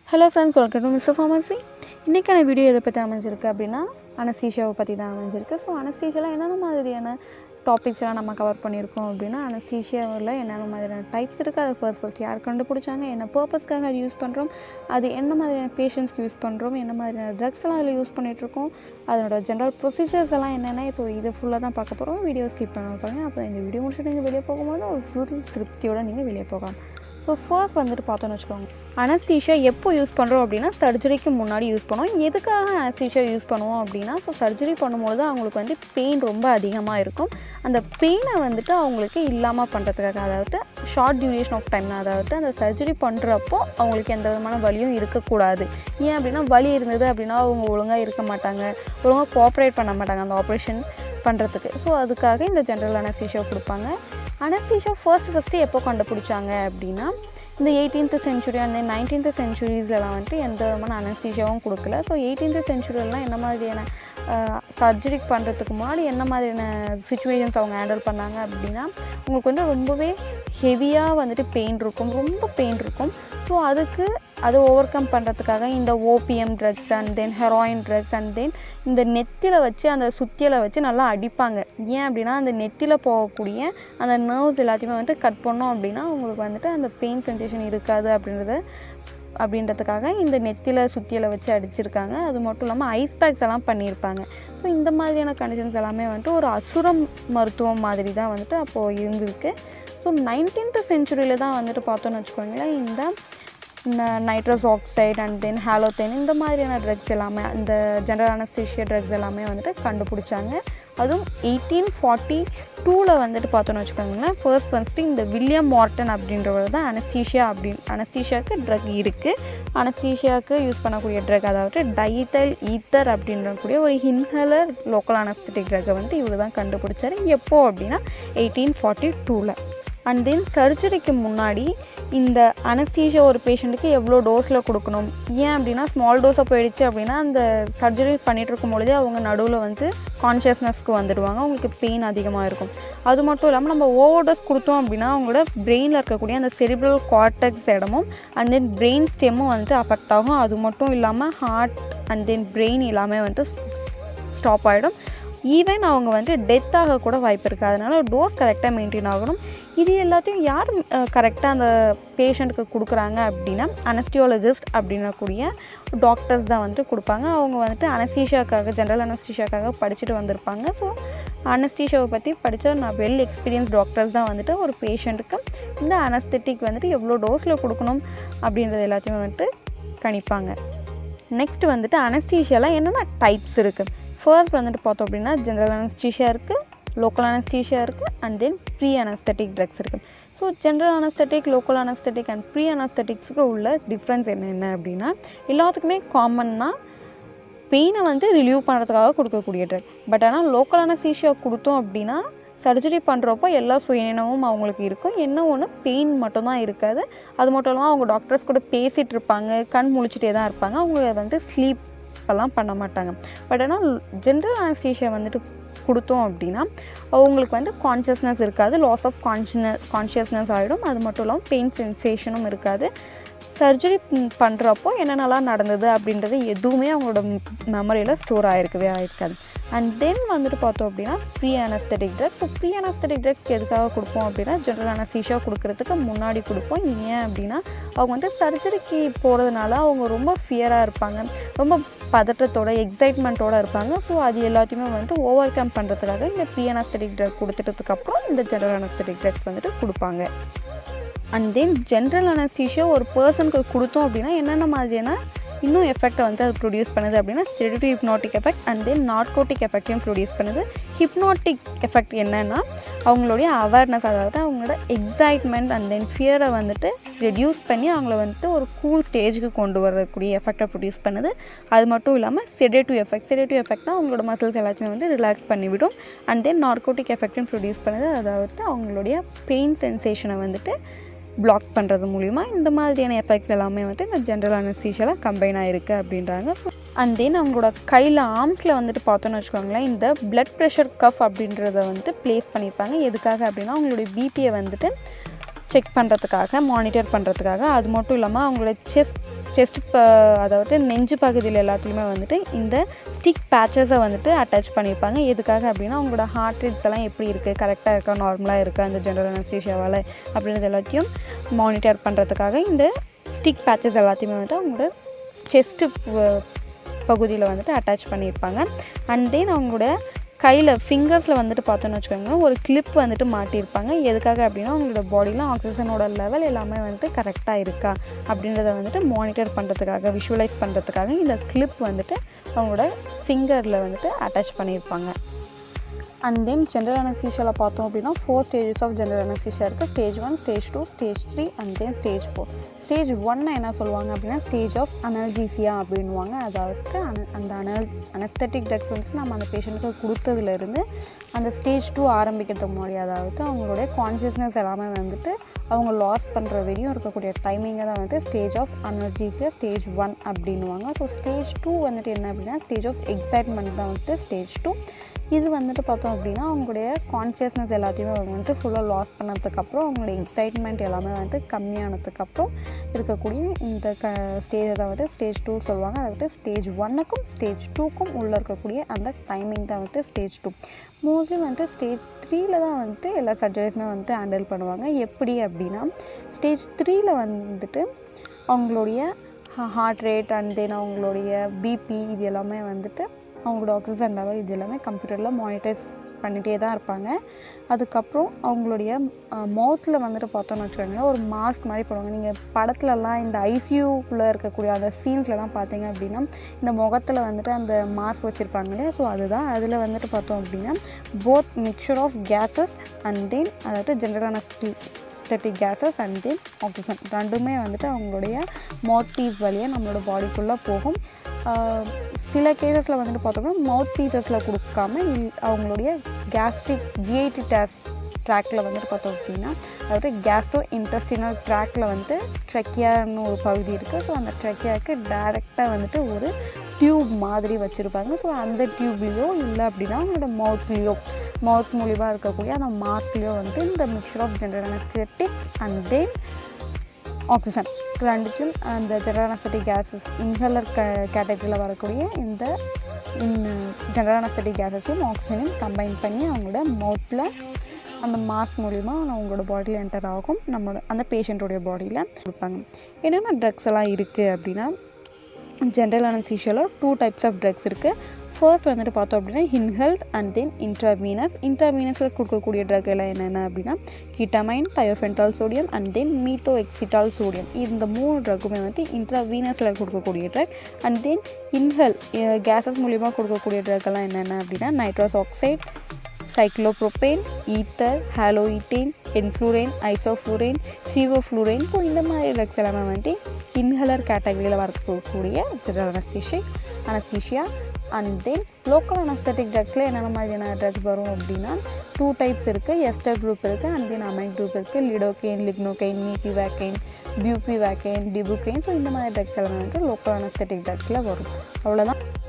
hello friends welcome to mister pharmacy இன்றைக்கான video எதை பற்றி அமைஞ்சிருக்கு அப்படின்னா அனஸ்தீஷியாவை பற்றி தான் அமைஞ்சிருக்கு ஸோ அனஸ்தீஷியாவில் என்னென்ன மாதிரியான டாபிக்ஸ்லாம் நம்ம கவர் பண்ணியிருக்கோம் அப்படின்னா அனஸ்தீஷியாவில் என்னென்ன மாதிரியான டைப்ஸ் இருக்குது அது ஃபர்ஸ்ட் ஃபர்ஸ்ட் யார் கண்டுபிடிச்சாங்க என்ன பர்பஸ்க்காக அது யூஸ் பண்ணுறோம் அது என்ன மாதிரியான பேஷண்ட்ஸ்க்கு யூஸ் பண்ணுறோம் என்ன மாதிரியான ட்ரக்ஸ் எல்லாம் அதில் யூஸ் பண்ணிகிட்ருக்கோம் அதனோட ஜென்ரல் ப்ரொசீஜர்ஸ் எல்லாம் என்னென்ன ஸோ இது ஃபுல்லாக தான் பார்க்க போகிறோம் வீடியோ ஸ்கிப் பண்ண பாருங்க அப்போ இந்த வீடியோ முடிச்சுட்டு நீங்கள் வெளியே போகும்போது ஒரு ஃபுல் திருப்தியோடு நீங்கள் வெளியே போகலாம் ஸோ ஃபர்ஸ்ட் வந்துட்டு பார்த்தோன்னு வச்சுக்கோங்க அனஸ்தீஷியா எப்போ யூஸ் பண்ணுறோம் அப்படின்னா சர்ஜரிக்கு முன்னாடி யூஸ் பண்ணுவோம் எதுக்காக அனஸ்தீஷியா யூஸ் பண்ணுவோம் அப்படின்னா ஸோ சர்ஜரி பண்ணும்போது அவங்களுக்கு வந்து பெயின் ரொம்ப அதிகமாக இருக்கும் அந்த பெயினை வந்துட்டு அவங்களுக்கு இல்லாமல் பண்ணுறதுக்காக அதாவது ஷார்ட் டியூரேஷன் ஆஃப் டைம் அதாவது அந்த சர்ஜரி பண்ணுறப்போ அவங்களுக்கு எந்த விதமான வலியும் இருக்கக்கூடாது ஏன் அப்படின்னா வலி இருந்தது அப்படின்னா அவங்க ஒழுங்காக இருக்க மாட்டாங்க ஒழுங்காக கோஆப்ரேட் பண்ண மாட்டாங்க அந்த ஆப்ரேஷன் பண்ணுறதுக்கு ஸோ அதுக்காக இந்த ஜென்ரல் அனஸ்தீஷியா கொடுப்பாங்க அனஸ்தீஷியா ஃபர்ஸ்ட் ஃபஸ்ட்டு எப்போ கண்டுபிடிச்சாங்க அப்படின்னா இந்த எயிட்டீன்த் சென்ச்சுரி அந்த நைன்டீன்த் சென்ச்சுரிஸ்லலாம் வந்துட்டு எந்த விதமான அனஸ்தீஷியாவும் கொடுக்கல ஸோ எயிட்டீன்த் சென்ச்சுரிலாம் என்ன மாதிரியான சர்ஜரி பண்ணுறதுக்கு முன்னாடி என்ன மாதிரியான சுச்சுவேஷன்ஸ் அவங்க ஹேண்டில் பண்ணாங்க அப்படின்னா உங்களுக்கு வந்து ரொம்பவே ஹெவியாக வந்துட்டு பெயின் இருக்கும் ரொம்ப பெயின் இருக்கும் ஸோ அதுக்கு அதை ஓவர் கம் பண்ணுறதுக்காக இந்த OPM drugs and then heroin drugs and then இந்த நெத்தியில் வச்சு அந்த சுத்தியலை வச்சு நல்லா அடிப்பாங்க ஏன் அப்படின்னா அந்த நெத்தியில் போகக்கூடிய அந்த நர்வ்ஸ் எல்லாத்தையுமே வந்துட்டு கட் பண்ணோம் அப்படின்னா உங்களுக்கு வந்துட்டு அந்த பெயின் சென்சேஷன் இருக்காது அப்படின்றத அப்படின்றதுக்காக இந்த நெத்தியில் சுத்தியலை வச்சு அடிச்சிருக்காங்க அது மட்டும் இல்லாமல் ஐஸ் பேக்ஸ் எல்லாம் பண்ணியிருப்பாங்க ஸோ இந்த மாதிரியான கண்டிஷன்ஸ் எல்லாமே வந்துட்டு ஒரு அசுரம் மருத்துவம் மாதிரி தான் வந்துட்டு அப்போது இருந்திருக்கு ஸோ நைன்டீன்த் சென்ச்சுரியில் தான் வந்துட்டு பார்த்தோன்னு வச்சுக்கோங்களேன் இந்த nitrous oxide and then halothane இந்த மாதிரியான ட்ரக்ஸ் எல்லாமே அந்த ஜென்ரல் அனஸ்தீஷியா ட்ரக்ஸ் எல்லாமே வந்துட்டு கண்டுபிடிச்சாங்க அதுவும் எயிட்டீன் ஃபார்ட்டி டூவில் வந்துட்டு பார்த்தோன்னு வச்சுக்கோங்களேன் ஃபர்ஸ்ட் ஃபஸ்ட்டு இந்த வில்லியம் மார்டன் அப்படின்றவர் தான் அனஸ்தீஷியா அப்படின்னு அனஸ்தீஷியாவுக்கு ட்ரக் இருக்குது அனஸ்தீஷியாவுக்கு யூஸ் பண்ணக்கூடிய ட்ரக் அதாவது டைத்தல் ஈத்தர் அப்படின்றக்கூடிய ஒரு இன்ஹலர் லோக்கல் அனஸ்தட்டிக் ட்ரக்கை வந்துட்டு இவர் தான் கண்டுபிடிச்சாரு எப்போ அப்படின்னா எயிட்டீன் ஃபார்ட்டி டூவில் அண்ட் தென் சர்ஜரிக்கு முன்னாடி இந்த அனஸ்தீஷியா ஒரு பேஷண்ட்டுக்கு எவ்வளோ டோஸில் கொடுக்கணும் ஏன் அப்படின்னா ஸ்மால் டோஸாக போயிடுச்சு அப்படின்னா அந்த சர்ஜரி பண்ணிகிட்டு இருக்கும் பொழுதே அவங்க நடுவில் வந்து கான்ஷியஸ்னஸ்க்கு வந்துடுவாங்க அவங்களுக்கு பெயின் அதிகமாக இருக்கும் அது மட்டும் இல்லாமல் நம்ம ஓவர் டோஸ் கொடுத்தோம் அப்படின்னா அவங்களோட பிரெயினில் இருக்கக்கூடிய அந்த செரிப்ரல் கார்டெக்ஸ் இடமும் அண்ட் தென் பிரெயின் ஸ்டெம்மும் வந்துட்டு அஃபெக்ட் ஆகும் அது மட்டும் இல்லாமல் ஹார்ட் அண்ட் தென் பிரெயின் எல்லாமே வந்துட்டு ஸ்டாப் ஆகிடும் ஈவன் அவங்க வந்து டெத் ஆக கூட வாய்ப்பு இருக்குது அதனால் டோஸ் கரெக்டாக மெயின்டைன் ஆகணும் இது எல்லாத்தையும் யார் கரெக்டாக அந்த பேஷண்ட்டுக்கு கொடுக்குறாங்க அப்படின்னா அனஸ்டியாலஜிஸ்ட் அப்படின்னக்கூடிய டாக்டர்ஸ் தான் வந்துட்டு கொடுப்பாங்க அவங்க வந்துட்டு அனஸ்டீஷியாக்காக ஜென்ரல் அனஸ்டீஷியாக்காக படிச்சுட்டு வந்திருப்பாங்க ஸோ அனஸ்டீஷியாவை பற்றி படித்த நான் வெல் எக்ஸ்பீரியன்ஸ் டாக்டர்ஸ் தான் வந்துட்டு ஒரு பேஷண்ட்டுக்கு இந்த அனஸ்தட்டிக் வந்துட்டு எவ்வளோ டோஸில் கொடுக்கணும் அப்படின்றது எல்லாத்தையுமே வந்துட்டு கணிப்பாங்க நெக்ஸ்ட் வந்துட்டு அனஸ்டீஷியாவில் என்னென்ன டைப்ஸ் இருக்குது ஃபர்ஸ்ட் வந்துட்டு பார்த்தோம் அப்படின்னா ஜென்ரல் அனஸ்டீஷியா இருக்குது லோக்கல் அனஸ்டீஷியா இருக்குது and then pre anaesthetic drugs இருக்குது so general anaesthetic local anaesthetic and pre அனஸ்தட்டிக்ஸுக்கு உள்ள டிஃப்ரென்ஸ் என்னென்ன அப்படின்னா எல்லாத்துக்குமே காமன்னா பெயினை வந்து ரிலீவ் பண்ணுறதுக்காக கொடுக்கக்கூடிய ட்ரக் பட் ஆனால் லோக்கல் அனஸ்தீஷியா கொடுத்தோம் அப்படின்னா சர்ஜரி பண்ணுறப்போ எல்லா சுயநினமும் அவங்களுக்கு இருக்கும் என்ன ஒன்று பெயின் மட்டும்தான் இருக்காது அது மட்டும் இல்லாமல் அவங்க டாக்டர்ஸ் கூட பேசிகிட்டு இருப்பாங்க கண் முழிச்சிட்டே தான் இருப்பாங்க அவங்க வந்து ஸ்லீப் எல்லாம் பண்ண மாட்டாங்க பட் ஆனால் ஜென்ரல் அனஸ்தீஷியா வந்துட்டு கொடுத்தோம் அப்படின்னா அவங்களுக்கு வந்து கான்ஷியஸ்னஸ் இருக்காது லாஸ் ஆஃப் கான்ஷியஸ் கான்ஷியஸ்னஸ் ஆகிடும் அது மட்டும் இல்லாமல் பெயின் சென்சேஷனும் இருக்காது சர்ஜரி பண்ணுறப்போ என்னென்னலாம் நடந்தது அப்படின்றது எதுவுமே அவங்களோட மெமரியில் ஸ்டோர் ஆகிருக்கவே ஆகிருக்காது அண்ட் தென் வந்துட்டு பார்த்தோம் அப்படின்னா pre anaesthetic drugs so pre anaesthetic drugs எதுக்காக கொடுப்போம் அப்படின்னா ஜென்ரல் அனஸ்தீஷியா கொடுக்கறதுக்கு முன்னாடி கொடுப்போம் ஏன் அப்படின்னா அவங்க வந்து சர்ஜரிக்கு போகிறதுனால அவங்க ரொம்ப ஃபியராக இருப்பாங்க ரொம்ப பதட்டத்தோட எக்ஸைட்மெண்ட்டோடு இருப்பாங்க ஸோ அது எல்லாத்தையுமே வந்துட்டு ஓவர் கம் பண்ணுறதுக்காக இந்த ப்ரீ அனஸ்தட்டிக் ட்ரக் கொடுத்துட்டதுக்கப்புறம் இந்த ஜென்ரல் அனஸ்தட்டிக் ட்ரக்ஸ் வந்துட்டு கொடுப்பாங்க அண்ட் தென் ஜென்ரல் அனஸ்தீஷியா ஒரு பர்சனுக்கு கொடுத்தோம் அப்படின்னா என்னென்ன மாதிரியான இன்னும் எஃபெக்டை வந்து அது ப்ரொடியூஸ் பண்ணுது அப்படின்னா sedative hypnotic effect and then narcotic எஃபெக்டையும் ப்ரொடியூஸ் பண்ணுது ஹிப்னாட்டிக் எஃபெக்ட் என்னென்னா அவங்களுடைய அவேர்னஸ் அதாவது அவங்களோட எக்ஸைட்மெண்ட் அண்ட் தென் ஃபியரை வந்துட்டு ரெடியூஸ் பண்ணி அவங்கள வந்துட்டு ஒரு கூல் ஸ்டேஜுக்கு கொண்டு வரக்கூடிய எஃபெக்டை ப்ரொடியூஸ் பண்ணுது அது மட்டும் இல்லாமல் செடேட்டிவ் எஃபெக்ட் செடேட்டிவ் எஃபெக்ட்னா அவங்களோட மசில்ஸ் எல்லாத்தையுமே வந்து ரிலாக்ஸ் பண்ணிவிடும் அண்ட் தென் நார்கோட்டிக் எஃபெக்ட்டும் ப்ரொடியூஸ் பண்ணுது அதாவது அவங்களுடைய பெயின் சென்சேஷனை வந்துட்டு பிளாக் பண்ணுறது மூலிமா இந்த மாதிரியான எஃபெக்ட்ஸ் எல்லாமே வந்து இந்த ஜென்ரல் அனஸ்தீஷியாவில் கம்பைன் ஆகிருக்கு அப்படின்றாங்க அண்ட் தென் அவங்களோட கையில் ஆர்ம்ஸில் வந்துட்டு பார்த்தோன்னு வச்சுக்கோங்களேன் இந்த பிளட் ப்ரெஷர் கஃப் அப்படின்றத வந்துட்டு ப்ளேஸ் பண்ணியிருப்பாங்க எதுக்காக அப்படின்னா அவங்களுடைய பிபியை வந்துட்டு செக் பண்ணுறதுக்காக மானிட்டர் பண்ணுறதுக்காக அது மட்டும் இல்லாமல் அவங்களோட செஸ்ட் செஸ்ட் அதாவது நெஞ்சு பகுதியில் எல்லாத்துலேயுமே வந்துட்டு இந்த ஸ்டிக் பேச்சஸை வந்துட்டு அட்டாச் பண்ணியிருப்பாங்க எதுக்காக அப்படின்னா அவங்களோட ஹார்ட் ரேட்ஸ் எல்லாம் எப்படி இருக்குது கரெக்டாக இருக்கா நார்மலாக இருக்கா அந்த ஜென்ரல் அனஸ்தீஷியாவால் அப்படின்றது எல்லாத்தையும் மானிட்டர் பண்ணுறதுக்காக இந்த ஸ்டிக் பேச்சஸ் எல்லாத்தையுமே வந்துட்டு அவங்களோட செஸ்ட்டு பகுதியில் வந்துட்டு அட்டாச் பண்ணியிருப்பாங்க அண்ட் தென் அவங்களோட கையில் ஃபிங்கர்ஸில் வந்துட்டு பார்த்தோன்னு வச்சுக்கோங்களேன் ஒரு கிளிப் வந்துட்டு மாட்டியிருப்பாங்க எதுக்காக அப்படின்னா அவங்களோட பாடியில் ஆக்சிஜனோட லெவல் எல்லாமே வந்துட்டு கரெக்டாக இருக்கா அப்படின்றத வந்துட்டு மானிட்டர் பண்ணுறதுக்காக விஷுவலைஸ் பண்ணுறதுக்காக இந்த கிளிப் வந்துட்டு அவங்களோட ஃபிங்கரில் வந்துட்டு அட்டாச் பண்ணியிருப்பாங்க அண்ட் தென் ஜென்ரல் அனஸ்தீஷியாவில் பார்த்தோம் அப்படின்னா four stages of general anaesthesia இருக்குது stage one stage two stage three and then stage four stage ஒன்னை என்ன சொல்லுவாங்க அப்படின்னா ஸ்டேஜ் ஆஃப் அனல்ஜீசியா அப்படின்வாங்க அதாவது அன அந்த அனல் அனஸ்தட்டிக் ட்ரக்ஸ் வந்துட்டு நம்ம அந்த பேஷண்ட்டுக்கு கொடுத்ததுலேருந்து அந்த ஸ்டேஜ் டூ ஆரம்பிக்கிறதுக்கு முன்னாடி அதாவது அவங்களுடைய கான்ஷியஸ்னஸ் எல்லாமே வந்துட்டு அவங்க லாஸ் பண்ணுற வரையும் இருக்கக்கூடிய டைமிங்கை தான் வந்துட்டு stage of analgesia stage one அப்படின்வாங்க ஸோ ஸ்டேஜ் டூ வந்துட்டு என்ன அப்படின்னா ஸ்டேஜ் ஆஃப் எக்ஸைட்மெண்ட் தான் வந்துட்டு ஸ்டேஜ் டூ இது வந்துட்டு பார்த்தோம் அப்படின்னா அவங்களுடைய கான்ஷியஸ்னஸ் எல்லாத்தையுமே அவங்க வந்துட்டு ஃபுல்லாக லாஸ் பண்ணதுக்கப்புறம் அவங்களுடைய எக்ஸைட்மெண்ட் எல்லாமே வந்துட்டு கம்மியானதுக்கப்புறம் இருக்கக்கூடிய இந்த க ஸ்டேஜை தான் வந்துட்டு ஸ்டேஜ் டூ சொல்லுவாங்க அதை வந்துட்டு ஸ்டேஜ் ஒன்னுக்கும் ஸ்டேஜ் டூக்கும் உள்ளே இருக்கக்கூடிய அந்த டைமிங் தான் வந்துட்டு ஸ்டேஜ் டூ மோஸ்ட்லி வந்துட்டு ஸ்டேஜ் த்ரீல தான் வந்துட்டு எல்லா சர்ஜரிஸுமே வந்துட்டு ஹேண்டில் பண்ணுவாங்க எப்படி அப்படின்னா ஸ்டேஜ் த்ரீல வந்துட்டு அவங்களுடைய ஹார்ட் ரேட் அண்ட் தென் அவங்களுடைய பிபி இது எல்லாமே வந்துட்டு அவங்களோட ஆக்சிஜன் லெவல் இது எல்லாமே கம்ப்யூட்டரில் மானிட்டர்ஸ் பண்ணிகிட்டே தான் இருப்பாங்க அதுக்கப்புறம் அவங்களுடைய மவுத்தில் வந்துட்டு பார்த்தோன்னு வச்சுக்கோங்களேன் ஒரு மாஸ்க் மாதிரி போடுவாங்க நீங்கள் படத்துலலாம் இந்த ஐசியூக்குள்ளே இருக்கக்கூடிய அந்த சீன்ஸ்லலாம் பார்த்தீங்க அப்படின்னா இந்த முகத்தில் வந்துட்டு அந்த மாஸ்க் வச்சுருப்பாங்க இல்லையா ஸோ அதுதான் அதில் வந்துட்டு பார்த்தோம் அப்படின்னா both mixture of gases and then அதாவது ஜென்ரலான anaesthetic gases and then oxygen ரெண்டுமே வந்துட்டு அவங்களுடைய மவுத் பீஸ் வழியாக நம்மளோட பாடிக்குள்ளே போகும் சில கேசஸில் வந்துட்டு பார்த்தோம்னா மவுத் பீசஸில் கொடுக்காம இல் அவங்களுடைய கேஸ்ட்ரிக் ஜிஐடி டேஸ்ட் ட்ராக்கில் வந்துட்டு பார்த்தோம் அப்படின்னா அதாவது கேஸ்ட்ரோ இன்டெஸ்டினல் ட்ராக்கில் வந்துட்டு ட்ரெக்கியான்னு ஒரு பகுதி இருக்குது ஸோ அந்த ட்ரெக்கியாவுக்கு டேரெக்டாக வந்துட்டு ஒரு டியூப் மாதிரி வச்சுருப்பாங்க ஸோ அந்த டியூப்லேயோ இல்லை அப்படின்னா அவங்களோட மவுத்லேயோ மவுத் மூலிமா இருக்கக்கூடிய அந்த மாஸ்க்லேயோ வந்துட்டு இந்த mixture of general anaesthetics and then oxygen ரெண்டுத்தையும் அந்த ஜெனரல் அனஸ்தட்டிக் கேஸஸ் இன்ஹலர் க கேட்டகரியில் வரக்கூடிய இந்த ஜெனரல் அனஸ்தட்டிக் கேஸஸையும் ஆக்சிஜனையும் கம்பைன் பண்ணி அவங்களோட மவுத்தில் அந்த மாஸ்க் மூலிமா அவங்களோட பாடியில் என்டர் ஆகும் நம்மளோட அந்த பேஷண்ட்டோடைய பாடியில் கொடுப்பாங்க என்னென்ன ட்ரக்ஸ் எல்லாம் இருக்குது அப்படின்னா ஜென்ரல் அனஸ்தீஷியாவில் டூ டைப்ஸ் ஆஃப் ட்ரக்ஸ் இருக்குது ஃபர்ஸ்ட் வந்துட்டு பார்த்தோம் அப்படின்னா இன்ஹெல்ட் அண்ட் தென் இன்ட்ராவீனஸ் இன்ட்ராவீனஸில் கொடுக்கக்கூடிய ட்ரக் எல்லாம் என்னென்ன அப்படின்னா ketamine thiopental sodium and then methohexital sodium இந்த மூணு ட்ரக்குமே வந்துட்டு இன்ட்ராவீனஸில் கொடுக்கக்கூடிய drug and then inhale gases மூலிமா கொடுக்கக்கூடிய ட்ரக் எல்லாம் என்னென்ன அப்படின்னா nitrous oxide cyclopropane ether halothane enflurane isoflurane sevoflurane so இந்த மாதிரி ட்ரக்ஸ் எல்லாமே வந்துட்டு இன்ஹலர் கேட்டகரியில் வரக்கூடிய general anaesthetic anaesthesia and then local anaesthetic ட்ரக்ஸில் என்னென்ன மாதிரியான ட்ரக்ஸ் வரும் அப்படின்னா டூ டைப்ஸ் இருக்குது எஸ்டர் குரூப் இருக்குது அண்ட் தென் அமைன் குரூப் இருக்குது லிடோகெயின் லிக்னோகெயின் மீபி வேக்கைன் பியூபி வேக்கைன் டிபுகெயின் ஸோ இந்த மாதிரி ட்ரக்ஸ் எல்லாமே வந்துட்டு லோக்கல் அனஸ்தட்டிக் ட்ரக்ஸில் வரும் அவ்வளோதான்